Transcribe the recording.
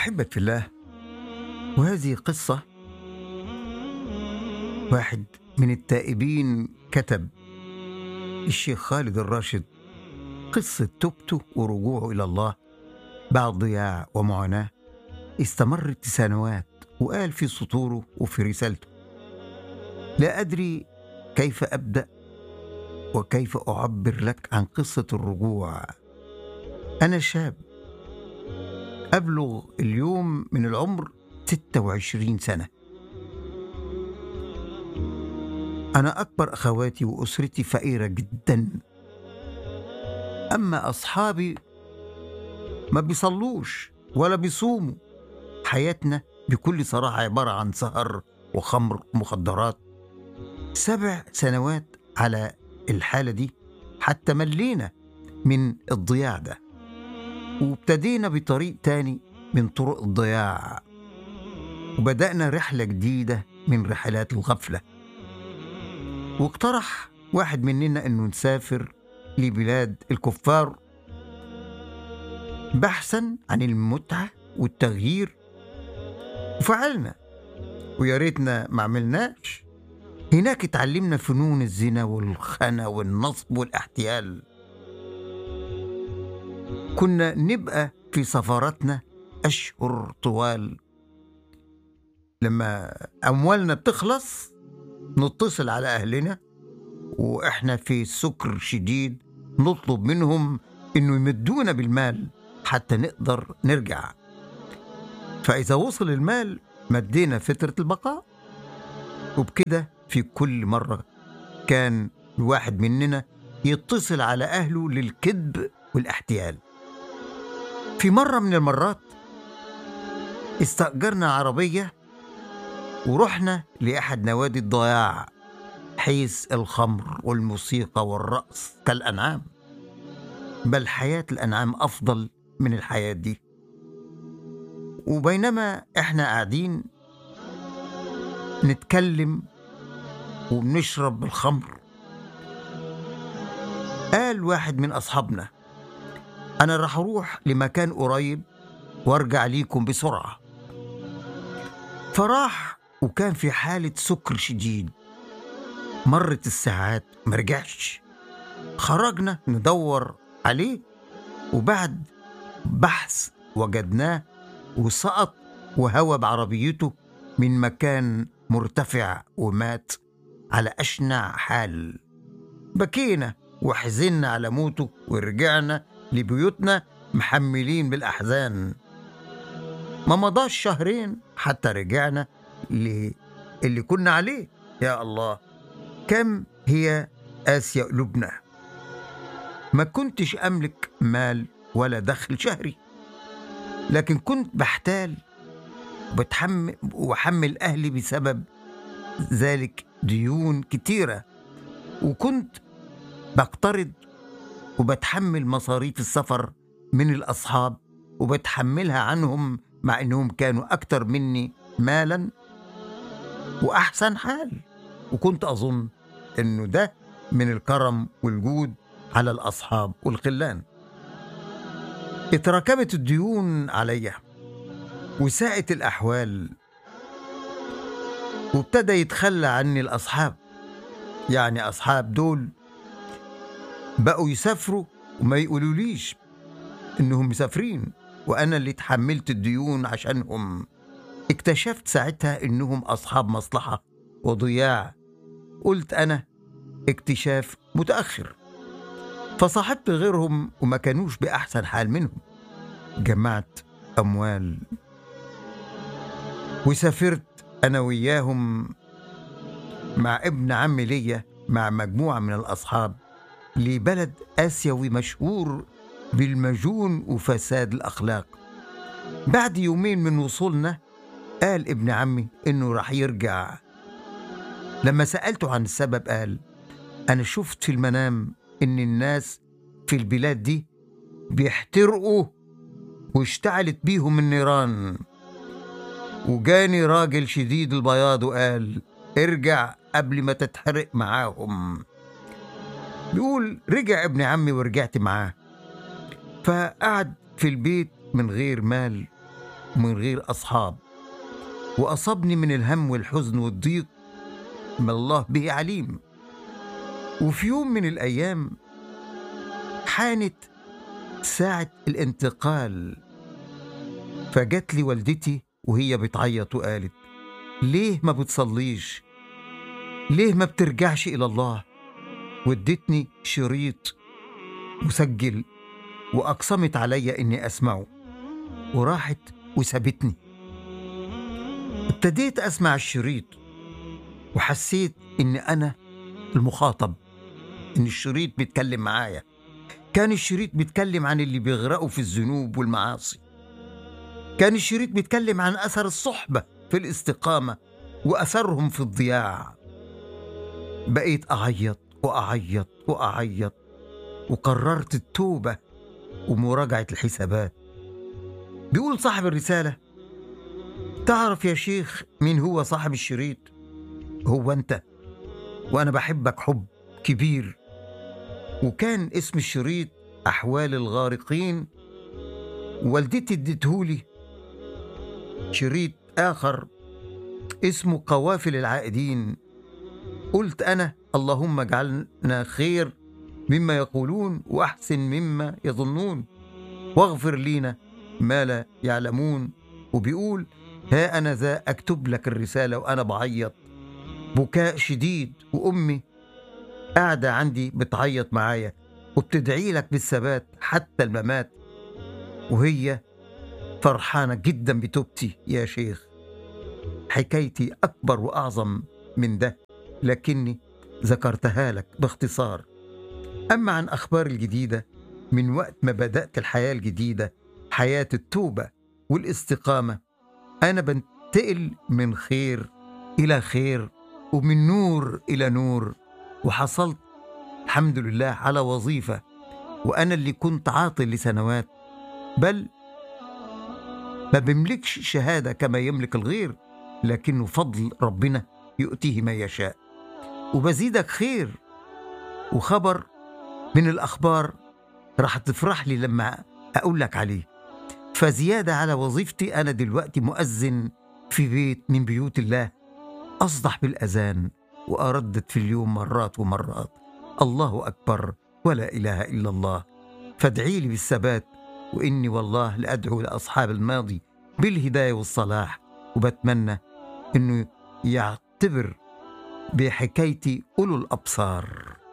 أحبة في الله وهذه قصة واحد من التائبين كتب الشيخ خالد الراشد قصة توبته ورجوعه إلى الله بعد ضياع ومعاناة استمرت سنوات وقال في سطوره وفي رسالته لا أدري كيف أبدأ وكيف أعبر لك عن قصة الرجوع أنا شاب أبلغ اليوم من العمر 26 سنة أنا أكبر أخواتي وأسرتي فقيرة جدا أما أصحابي ما بيصلوش ولا بيصوموا حياتنا بكل صراحة عبارة عن سهر وخمر ومخدرات سبع سنوات على الحالة دي حتى ملينا من الضياع ده وابتدينا بطريق تاني من طرق الضياع وبدأنا رحلة جديدة من رحلات الغفلة واقترح واحد مننا انه نسافر لبلاد الكفار بحثا عن المتعة والتغيير وفعلنا ويا ريتنا ما عملناش هناك اتعلمنا فنون الزنا والخنا والنصب والاحتيال كنا نبقى في سفراتنا أشهر طوال لما أموالنا بتخلص نتصل على أهلنا وإحنا في سكر شديد نطلب منهم إنه يمدونا بالمال حتى نقدر نرجع فإذا وصل المال مدينا فترة البقاء وبكده في كل مرة كان الواحد مننا يتصل على أهله للكذب والاحتيال في مرة من المرات استأجرنا عربية ورحنا لأحد نوادي الضياع حيث الخمر والموسيقى والرقص كالأنعام بل حياة الأنعام أفضل من الحياة دي وبينما احنا قاعدين نتكلم وبنشرب الخمر قال واحد من أصحابنا أنا راح أروح لمكان قريب وأرجع ليكم بسرعة فراح وكان في حالة سكر شديد مرت الساعات مرجعش خرجنا ندور عليه وبعد بحث وجدناه وسقط وهوى بعربيته من مكان مرتفع ومات على أشنع حال بكينا وحزنا على موته ورجعنا لبيوتنا محملين بالأحزان ما مضاش شهرين حتى رجعنا اللي كنا عليه يا الله كم هي قاسية قلوبنا ما كنتش أملك مال ولا دخل شهري لكن كنت بحتال وبتحمل وحمل أهلي بسبب ذلك ديون كتيرة وكنت بقترض وبتحمل مصاريف السفر من الأصحاب وبتحملها عنهم مع إنهم كانوا أكتر مني مالا وأحسن حال وكنت أظن إنه ده من الكرم والجود على الأصحاب والخلان اتراكمت الديون عليا وساءت الأحوال وابتدى يتخلى عني الأصحاب يعني أصحاب دول بقوا يسافروا وما يقولوليش إنهم مسافرين وأنا اللي اتحملت الديون عشانهم اكتشفت ساعتها إنهم أصحاب مصلحة وضياع قلت أنا اكتشاف متأخر فصاحبت غيرهم وما كانوش بأحسن حال منهم جمعت أموال وسافرت أنا وياهم مع ابن عمي ليا مع مجموعة من الأصحاب لبلد آسيوي مشهور بالمجون وفساد الأخلاق بعد يومين من وصولنا قال ابن عمي إنه راح يرجع لما سألته عن السبب قال أنا شفت في المنام إن الناس في البلاد دي بيحترقوا واشتعلت بيهم النيران وجاني راجل شديد البياض وقال ارجع قبل ما تتحرق معاهم بيقول رجع ابن عمي ورجعت معاه فقعد في البيت من غير مال ومن غير أصحاب وأصابني من الهم والحزن والضيق ما الله به عليم وفي يوم من الأيام حانت ساعة الانتقال فجت لي والدتي وهي بتعيط وقالت ليه ما بتصليش ليه ما بترجعش إلى الله وادتني شريط مسجل وأقسمت عليا إني أسمعه وراحت وسابتني ابتديت أسمع الشريط وحسيت إن أنا المخاطب إن الشريط بيتكلم معايا كان الشريط بيتكلم عن اللي بيغرقوا في الذنوب والمعاصي كان الشريط بيتكلم عن أثر الصحبة في الاستقامة وأثرهم في الضياع بقيت أعيط وأعيط وأعيط وقررت التوبة ومراجعة الحسابات بيقول صاحب الرسالة تعرف يا شيخ مين هو صاحب الشريط هو أنت وأنا بحبك حب كبير وكان اسم الشريط أحوال الغارقين والدتي اديتهولي شريط آخر اسمه قوافل العائدين قلت أنا اللهم اجعلنا خير مما يقولون وأحسن مما يظنون واغفر لينا ما لا يعلمون وبيقول ها أنا ذا أكتب لك الرسالة وأنا بعيط بكاء شديد وأمي قاعدة عندي بتعيط معايا وبتدعي لك بالثبات حتى الممات وهي فرحانة جدا بتوبتي يا شيخ حكايتي أكبر وأعظم من ده لكني ذكرتها لك باختصار أما عن أخبار الجديدة من وقت ما بدأت الحياة الجديدة حياة التوبة والاستقامة أنا بنتقل من خير إلى خير ومن نور إلى نور وحصلت الحمد لله على وظيفة وأنا اللي كنت عاطل لسنوات بل ما بملكش شهادة كما يملك الغير لكنه فضل ربنا يؤتيه ما يشاء وبزيدك خير وخبر من الأخبار راح تفرح لي لما أقول لك عليه فزيادة على وظيفتي أنا دلوقتي مؤذن في بيت من بيوت الله أصدح بالأذان وأردد في اليوم مرات ومرات الله أكبر ولا إله إلا الله فادعي لي بالثبات وإني والله لأدعو لأصحاب الماضي بالهداية والصلاح وبتمنى إنه يعتبر بحكايتي أولو الأبصار